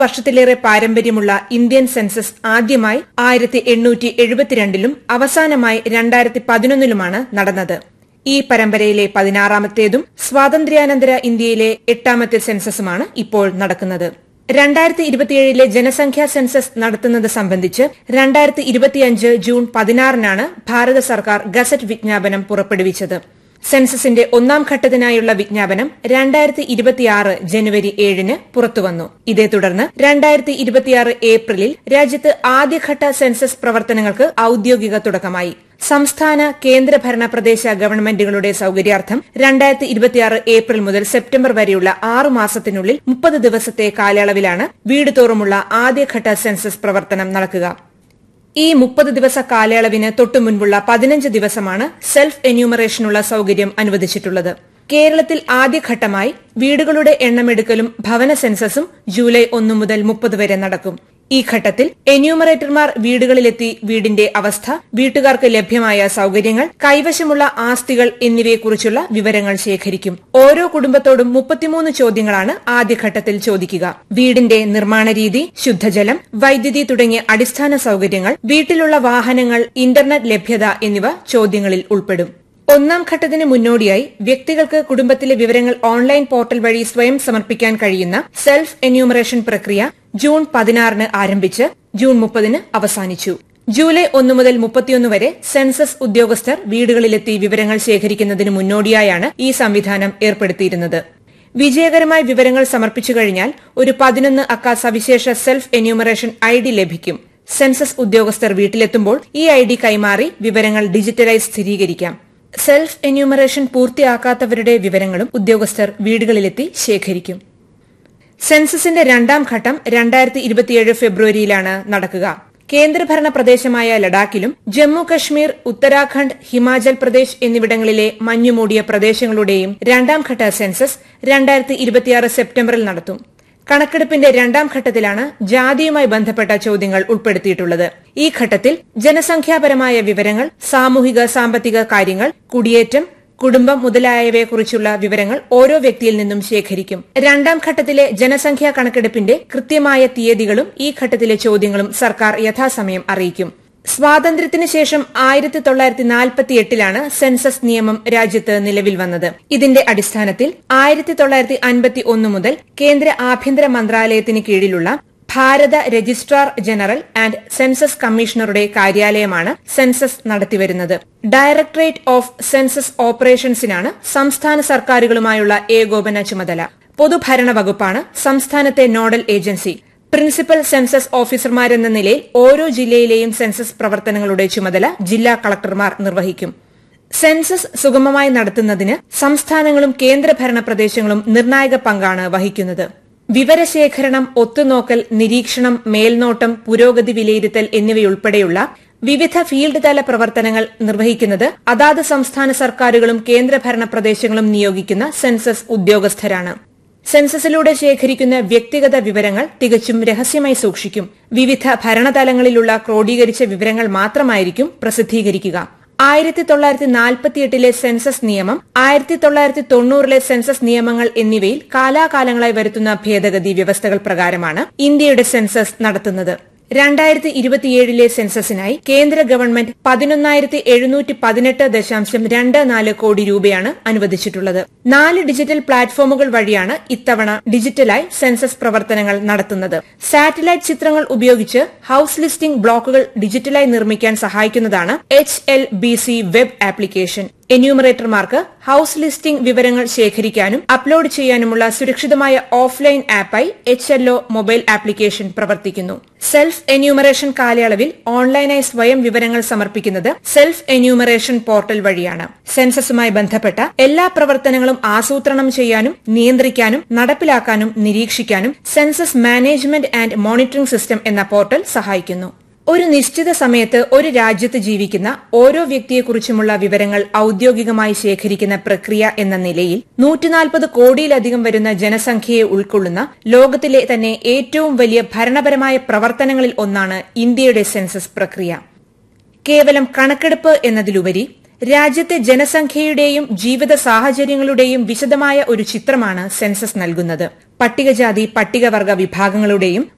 വർഷത്തിലേറെ പാരമ്പര്യമുള്ള Indian census ആദ്യമായി ആയിരത്തി എണ്ണൂറ്റി എഴുപത്തിരണ്ടിലും അവസാനമായി രണ്ടായിരത്തി പതിനൊന്നിലുമാണ് നടന്നത് ഈ പരമ്പരയിലെ പതിനാറാമത്തേതും സ്വാതന്ത്ര്യാനന്തര ഇന്ത്യയിലെ എട്ടാമത്തെ സെൻസസുമാണ് ഇപ്പോൾ നടക്കുന്നത് രണ്ടായിരത്തി ഇരുപത്തിയേഴിലെ ജനസംഖ്യാ സെൻസസ് നടത്തുന്നത് സംബന്ധിച്ച് രണ്ടായിരത്തി ഇരുപത്തിയഞ്ച് ജൂൺ പതിനാറിനാണ് ഭാരത സർക്കാർ ഗസറ്റ് വിജ്ഞാപനം പുറപ്പെടുവിച്ചത് സെൻസസിന്റെ ഒന്നാം ഘട്ടത്തിനായുള്ള വിജ്ഞാപനം രണ്ടായിരത്തി ഇരുപത്തിയാറ് ജനുവരി ഏഴിന് പുറത്തുവന്നു ഇതേ തുടർന്ന് രണ്ടായിരത്തി ഇരുപത്തിയാറ് ഏപ്രിലിൽ രാജ്യത്ത് ആദ്യഘട്ട സെൻസസ് പ്രവർത്തനങ്ങൾക്ക് ഔദ്യോഗിക തുടക്കമായി സംസ്ഥാന കേന്ദ്രഭരണ പ്രദേശ ഗവൺമെന്റുകളുടെ സൌകര്യാർത്ഥം രണ്ടായിരത്തി ഇരുപത്തിയാറ് ഏപ്രിൽ മുതൽ സെപ്റ്റംബർ വരെയുള്ള ആറു മാസത്തിനുള്ളിൽ മുപ്പത് ദിവസത്തെ കാലയളവിലാണ് വീട് തോറുമുള്ള ആദ്യഘട്ട സെൻസസ് പ്രവർത്തനം നടക്കുക ഈ മുപ്പത് ദിവസ കാലയളവിന് തൊട്ടുമുൻപുള്ള പതിനഞ്ച് ദിവസമാണ് സെൽഫ് എന്യൂമറേഷനുള്ള സൌകര്യം അനുവദിച്ചിട്ടുള്ളത് കേരളത്തിൽ ആദ്യഘട്ടമായി വീടുകളുടെ എണ്ണമെടുക്കലും ഭവന സെൻസസും ജൂലൈ ഒന്നു മുതൽ മുപ്പത് വരെ നടക്കും ഈ ഘട്ടത്തിൽ എന്യൂമറേറ്റർമാർ വീടുകളിലെത്തി വീടിന്റെ അവസ്ഥ വീട്ടുകാർക്ക് ലഭ്യമായ സൌകര്യങ്ങൾ കൈവശമുള്ള ആസ്തികൾ എന്നിവയെക്കുറിച്ചുള്ള വിവരങ്ങൾ ശേഖരിക്കും ഓരോ കുടുംബത്തോടും മുപ്പത്തിമൂന്ന് ചോദ്യങ്ങളാണ് ആദ്യഘട്ടത്തിൽ ചോദിക്കുക വീടിന്റെ നിർമ്മാണ രീതി ശുദ്ധജലം വൈദ്യുതി തുടങ്ങിയ അടിസ്ഥാന സൌകര്യങ്ങൾ വീട്ടിലുള്ള വാഹനങ്ങൾ ഇന്റർനെറ്റ് ലഭ്യത എന്നിവ ചോദ്യങ്ങളിൽ ഉൾപ്പെടും ഒന്നാം ഘട്ടത്തിന് മുന്നോടിയായി വ്യക്തികൾക്ക് കുടുംബത്തിലെ വിവരങ്ങൾ ഓൺലൈൻ പോർട്ടൽ വഴി സ്വയം സമർപ്പിക്കാൻ കഴിയുന്ന സെൽഫ് എന്യൂമറേഷൻ പ്രക്രിയ ജൂൺ പതിനാറിന് ആരംഭിച്ച് ജൂൺ മുപ്പതിന് അവസാനിച്ചു ജൂലൈ ഒന്നു മുതൽ മുപ്പത്തിയൊന്ന് വരെ സെൻസസ് ഉദ്യോഗസ്ഥർ വീടുകളിലെത്തി വിവരങ്ങൾ ശേഖരിക്കുന്നതിന് മുന്നോടിയായാണ് ഈ സംവിധാനം ഏർപ്പെടുത്തിയിരുന്നത് വിജയകരമായി വിവരങ്ങൾ സമർപ്പിച്ചു കഴിഞ്ഞാൽ ഒരു പതിനൊന്ന് അക്ക സവിശേഷ സെൽഫ് എന്യൂമറേഷൻ ഐ ഡി ലഭിക്കും സെൻസസ് ഉദ്യോഗസ്ഥർ വീട്ടിലെത്തുമ്പോൾ ഈ ഐ ഡി കൈമാറി വിവരങ്ങൾ ഡിജിറ്റലായി സ്ഥിരീകരിക്കാം സെൽഫ് എന്യൂമറേഷൻ പൂർത്തിയാക്കാത്തവരുടെ വിവരങ്ങളും ഉദ്യോഗസ്ഥർ വീടുകളിലെത്തി ശേഖരിക്കും സെൻസസിന്റെ രണ്ടാം ഘട്ടം രണ്ടായിരത്തി ഇരുപത്തിയേഴ് ഫെബ്രുവരിയിലാണ് നടക്കുക കേന്ദ്രഭരണ പ്രദേശമായ ലഡാക്കിലും ജമ്മു കശ്മീർ ഉത്തരാഖണ്ഡ് ഹിമാചൽ പ്രദേശ് എന്നിവിടങ്ങളിലെ മഞ്ഞുമൂടിയ പ്രദേശങ്ങളുടെയും രണ്ടാം ഘട്ട സെൻസസ് രണ്ടായിരത്തി ഇരുപത്തിയാറ് സെപ്റ്റംബറിൽ നടത്തും കണക്കെടുപ്പിന്റെ രണ്ടാം ഘട്ടത്തിലാണ് ജാതിയുമായി ബന്ധപ്പെട്ട ചോദ്യങ്ങൾ ഉൾപ്പെടുത്തിയിട്ടുള്ളത് ഈ ഘട്ടത്തിൽ ജനസംഖ്യാപരമായ വിവരങ്ങൾ സാമൂഹിക സാമ്പത്തിക കാര്യങ്ങൾ കുടിയേറ്റം കുടുംബം മുതലായവയെക്കുറിച്ചുള്ള വിവരങ്ങൾ ഓരോ വ്യക്തിയിൽ നിന്നും ശേഖരിക്കും രണ്ടാം ഘട്ടത്തിലെ ജനസംഖ്യാ കണക്കെടുപ്പിന്റെ കൃത്യമായ തീയതികളും ഈ ഘട്ടത്തിലെ ചോദ്യങ്ങളും സർക്കാർ യഥാസമയം അറിയിക്കും സ്വാതന്ത്ര്യത്തിന് ശേഷം ആയിരത്തി തൊള്ളായിരത്തി നാൽപ്പത്തി എട്ടിലാണ് സെൻസസ് നിയമം രാജ്യത്ത് നിലവിൽ വന്നത് ഇതിന്റെ അടിസ്ഥാനത്തിൽ ആയിരത്തി തൊള്ളായിരത്തി അൻപത്തി ഒന്ന് മുതൽ കേന്ദ്ര ആഭ്യന്തര മന്ത്രാലയത്തിന് കീഴിലുള്ള ഭാരത രജിസ്ട്രാർ ജനറൽ ആൻഡ് സെൻസസ് കമ്മീഷണറുടെ കാര്യാലയമാണ് സെൻസസ് നടത്തിവരുന്നത് ഡയറക്ടറേറ്റ് ഓഫ് സെൻസസ് ഓപ്പറേഷൻസിനാണ് സംസ്ഥാന സർക്കാരുകളുമായുള്ള ഏകോപന ചുമതല പൊതുഭരണ വകുപ്പാണ് സംസ്ഥാനത്തെ നോഡൽ ഏജൻസി പ്രിൻസിപ്പൽ സെൻസസ് ഓഫീസർമാരെന്ന നിലയിൽ ഓരോ ജില്ലയിലെയും സെൻസസ് പ്രവർത്തനങ്ങളുടെ ചുമതല ജില്ലാ കളക്ടർമാർ നിർവഹിക്കും സെൻസസ് സുഗമമായി നടത്തുന്നതിന് സംസ്ഥാനങ്ങളും കേന്ദ്രഭരണ പ്രദേശങ്ങളും നിർണായക പങ്കാണ് വഹിക്കുന്നത് വിവരശേഖരണം ഒത്തുനോക്കൽ നിരീക്ഷണം മേൽനോട്ടം പുരോഗതി വിലയിരുത്തൽ എന്നിവയുൾപ്പെടെയുള്ള വിവിധ ഫീൽഡ് തല പ്രവർത്തനങ്ങൾ നിർവഹിക്കുന്നത് അതാത് സംസ്ഥാന സർക്കാരുകളും കേന്ദ്രഭരണ പ്രദേശങ്ങളും നിയോഗിക്കുന്ന സെൻസസ് ഉദ്യോഗസ്ഥരാണ് സെൻസസിലൂടെ ശേഖരിക്കുന്ന വ്യക്തിഗത വിവരങ്ങൾ തികച്ചും രഹസ്യമായി സൂക്ഷിക്കും വിവിധ ഭരണതലങ്ങളിലുള്ള ക്രോഡീകരിച്ച വിവരങ്ങൾ മാത്രമായിരിക്കും പ്രസിദ്ധീകരിക്കുക ആയിരത്തി തൊള്ളായിരത്തി നാൽപ്പത്തിയെട്ടിലെ സെൻസസ് നിയമം ആയിരത്തി തൊള്ളായിരത്തി തൊണ്ണൂറിലെ സെൻസസ് നിയമങ്ങൾ എന്നിവയിൽ കാലാകാലങ്ങളായി വരുത്തുന്ന ഭേദഗതി വ്യവസ്ഥകൾ പ്രകാരമാണ് ഇന്ത്യയുടെ സെൻസസ് നടത്തുന്നത് രണ്ടായിരത്തി ഇരുപത്തിയേഴിലെ സെൻസസിനായി കേന്ദ്ര ഗവൺമെന്റ് പതിനൊന്നായിരത്തി എഴുന്നൂറ്റി പതിനെട്ട് ദശാംശം രണ്ട് നാല് കോടി രൂപയാണ് അനുവദിച്ചിട്ടുള്ളത് നാല് ഡിജിറ്റൽ പ്ലാറ്റ്ഫോമുകൾ വഴിയാണ് ഇത്തവണ ഡിജിറ്റലായി സെൻസസ് പ്രവർത്തനങ്ങൾ നടത്തുന്നത് സാറ്റലൈറ്റ് ചിത്രങ്ങൾ ഉപയോഗിച്ച് ഹൌസ് ലിസ്റ്റിംഗ് ബ്ലോക്കുകൾ ഡിജിറ്റലായി നിർമ്മിക്കാൻ സഹായിക്കുന്നതാണ് H L B C web application എന്യൂമറേറ്റർമാർക്ക് ഹൌസ് ലിസ്റ്റിംഗ് വിവരങ്ങൾ ശേഖരിക്കാനും അപ്ലോഡ് ചെയ്യാനുമുള്ള സുരക്ഷിതമായ ഓഫ്ലൈൻ ആപ്പായി എച്ച് എൽ മൊബൈൽ ആപ്ലിക്കേഷൻ പ്രവർത്തിക്കുന്നു സെൽഫ് എന്യൂമറേഷൻ കാലയളവിൽ ഓൺലൈനായി സ്വയം വിവരങ്ങൾ സമർപ്പിക്കുന്നത് സെൽഫ് എന്യൂമറേഷൻ പോർട്ടൽ വഴിയാണ് സെൻസസുമായി ബന്ധപ്പെട്ട എല്ലാ പ്രവർത്തനങ്ങളും ആസൂത്രണം ചെയ്യാനും നിയന്ത്രിക്കാനും നടപ്പിലാക്കാനും നിരീക്ഷിക്കാനും census management and monitoring system എന്ന പോർട്ടൽ സഹായിക്കുന്നു ഒരു നിശ്ചിത സമയത്ത് ഒരു രാജ്യത്ത് ജീവിക്കുന്ന ഓരോ വ്യക്തിയെക്കുറിച്ചുമുള്ള വിവരങ്ങൾ ഔദ്യോഗികമായി ശേഖരിക്കുന്ന പ്രക്രിയ എന്ന നിലയിൽ നൂറ്റിനാൽപ്പത് കോടിയിലധികം വരുന്ന ജനസംഖ്യയെ ഉൾക്കൊള്ളുന്ന ലോകത്തിലെ തന്നെ ഏറ്റവും വലിയ ഭരണപരമായ പ്രവർത്തനങ്ങളിൽ ഒന്നാണ് ഇന്ത്യയുടെ സെൻസസ് പ്രക്രിയ കേവലം കണക്കെടുപ്പ് എന്നതിലുപരി രാജ്യത്തെ ജനസംഖ്യയുടെയും ജീവിത സാഹചര്യങ്ങളുടെയും വിശദമായ ഒരു ചിത്രമാണ് സെൻസസ് നൽകുന്നത് പട്ടികജാതി പട്ടികവർഗ വിഭാഗങ്ങളുടെയും